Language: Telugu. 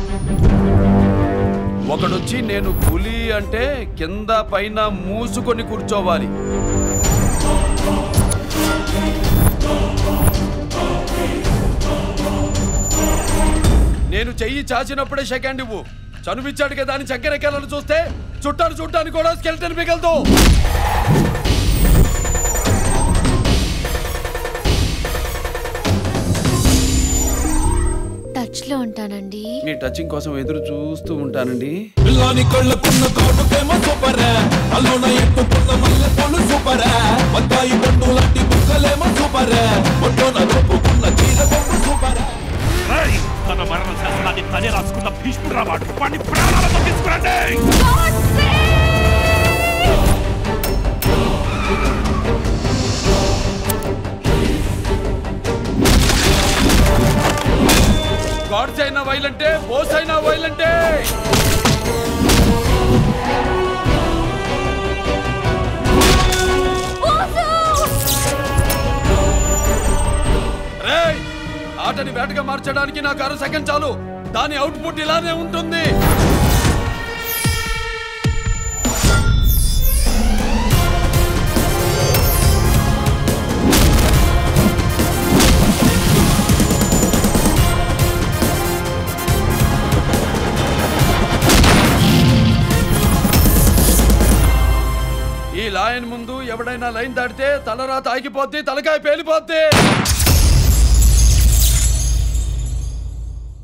ఒకడొచ్చి నేను పులి అంటే కింద పైన మూసుకొని కూర్చోవాలి నేను చెయ్యి చాచినప్పుడే సెకండ్ ఇవ్వు చనువిచ్చాడు కదా అని చక్కెరెక్కాలని చూస్తే చుట్టాను చుట్టాను కూడా స్కెల్టన్ మిగలదు టచ్ లో ఉంటానండి మీ టచింగ్ కోసం ఎదురు చూస్తూ ఉంటానండి పిల్లాని కళ్ళకున్న కాటుకేమో సూపర్ అల్లోన ఎత్తుకున్న మల్లె పూలు సూపర్ బత్తాయి పండు లాంటి బుక్కలేమో సూపర్ ఒట్టోన దొప్పుకున్న చీర బొమ్మ సూపర్ రేయ్, తన మరణ శాసనాన్ని తనే రాసుకున్న భీష్ముడు రావాడు వాడిని ప్రాణాలతో తీసుకురండి గాడ్స్ అయినా వైలంటే బోస్ అయినా వైలంటే రేయ్ ఆటని వేటగా మార్చడానికి నాకు అర సెకండ్ చాలు దాని అవుట్పుట్ ఇలానే ఉంటుంది ఈ లాయన్ ముందు ఎవడైనా లైన్ దాటితే తలరాత ఆగిపోద్ది తలకాయ పేలిపోద్ది